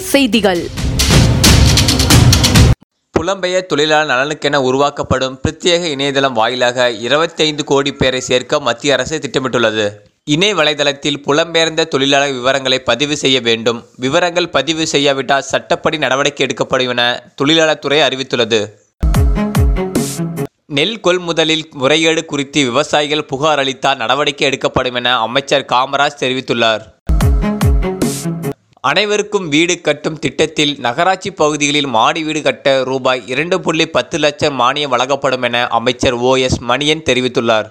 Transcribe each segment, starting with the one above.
செய்திகள் புலம்பெயர் தொழிலாளர் நலனுக்கென உருவாக்கப்படும் பிரத்யேக இணையதளம் வாயிலாக 25 கோடி பேரை சேர்க்க மத்திய அரசு திட்டமிட்டுள்ளது இணைய வலைதளத்தில் புலம்பெயர்ந்த தொழிலாளர் விவரங்களை பதிவு செய்ய வேண்டும் விவரங்கள் பதிவு செய்யாவிட்டால் சட்டப்படி நடவடிக்கை எடுக்கப்படும் என தொழிலாளர் துறை அறிவித்துள்ளது நெல் கொள்முதலில் முறைகேடு குறித்து விவசாயிகள் புகார் அளித்தால் நடவடிக்கை எடுக்கப்படும் என அமைச்சர் காமராஜ் தெரிவித்துள்ளார் அனைவருக்கும் வீடு கட்டும் திட்டத்தில் நகராட்சி பகுதிகளில் மாடி வீடு கட்ட ரூபாய் இரண்டு புள்ளி பத்து லட்சம் மானியம் வழங்கப்படும் என அமைச்சர் ஓ எஸ் மணியன் தெரிவித்துள்ளார்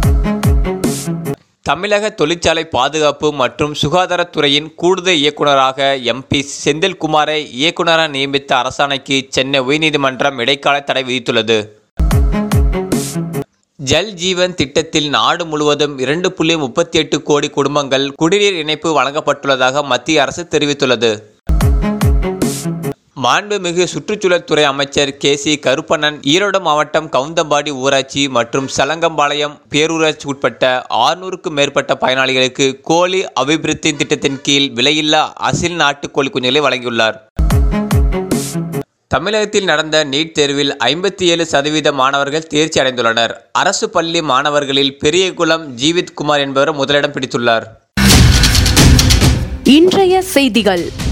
தமிழக தொழிற்சாலை பாதுகாப்பு மற்றும் சுகாதாரத்துறையின் கூடுதல் இயக்குநராக எம்பி செந்தில்குமாரை இயக்குநராக நியமித்த அரசாணைக்கு சென்னை உயர்நீதிமன்றம் இடைக்கால தடை விதித்துள்ளது ஜல் ஜீவன் திட்டத்தில் நாடு முழுவதும் இரண்டு புள்ளி முப்பத்தி எட்டு கோடி குடும்பங்கள் குடிநீர் இணைப்பு வழங்கப்பட்டுள்ளதாக மத்திய அரசு தெரிவித்துள்ளது மாண்புமிகு சுற்றுச்சூழல் துறை அமைச்சர் கே சி கருப்பண்ணன் ஈரோடு மாவட்டம் கவுந்தம்பாடி ஊராட்சி மற்றும் சலங்கம்பாளையம் பேரூராட்சி உட்பட்ட ஆறுநூறுக்கும் மேற்பட்ட பயனாளிகளுக்கு கோழி அபிவிருத்தி திட்டத்தின் கீழ் விலையில்லா அசில் நாட்டுக்கோழி குஞ்சுகளை வழங்கியுள்ளார் தமிழகத்தில் நடந்த நீட் தேர்வில் ஐம்பத்தி ஏழு சதவீத மாணவர்கள் தேர்ச்சி அடைந்துள்ளனர் அரசு பள்ளி மாணவர்களில் பெரியகுளம் ஜீவித் குமார் என்பவர் முதலிடம் பிடித்துள்ளார் இன்றைய செய்திகள்